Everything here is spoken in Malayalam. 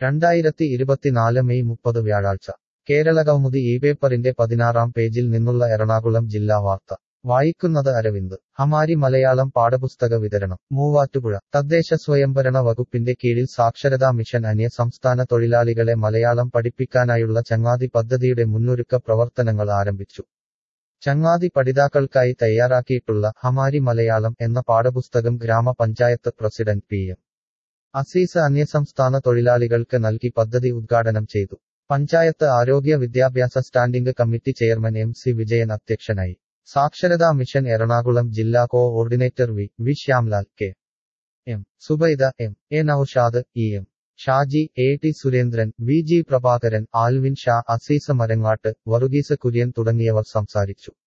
രണ്ടായിരത്തി ഇരുപത്തിനാല് മെയ് മുപ്പത് വ്യാഴാഴ്ച കേരളകൗമുദി ഈ പേപ്പറിന്റെ പതിനാറാം പേജിൽ നിന്നുള്ള എറണാകുളം ജില്ലാ വാർത്ത വായിക്കുന്നത് അരവിന്ദ് ഹമാരി മലയാളം പാഠപുസ്തക വിതരണം മൂവാറ്റുപുഴ തദ്ദേശ സ്വയംഭരണ വകുപ്പിന്റെ കീഴിൽ സാക്ഷരതാ മിഷൻ അന്യ സംസ്ഥാന തൊഴിലാളികളെ മലയാളം പഠിപ്പിക്കാനായുള്ള ചങ്ങാതി പദ്ധതിയുടെ മുന്നൊരുക്ക പ്രവർത്തനങ്ങൾ ആരംഭിച്ചു ചങ്ങാതി പഠിതാക്കൾക്കായി തയ്യാറാക്കിയിട്ടുള്ള ഹമാരി മലയാളം എന്ന പാഠപുസ്തകം ഗ്രാമപഞ്ചായത്ത് പ്രസിഡന്റ് പി എം അസീസ് അന്യസംസ്ഥാന തൊഴിലാളികൾക്ക് നൽകി പദ്ധതി ഉദ്ഘാടനം ചെയ്തു പഞ്ചായത്ത് ആരോഗ്യ വിദ്യാഭ്യാസ standing committee chairman M C Vijayan അധ്യക്ഷനായി സാക്ഷരതാ മിഷൻ എറണാകുളം ജില്ലാ coordinator V V Shyamlal K M Zubaida M A Naushad E M Shaji A T Surendran V G Prabhakaran Alvin Shah Aziz Marangattu Varghese Kurian തുടങ്ങിയവർ സംസാരിച്ചു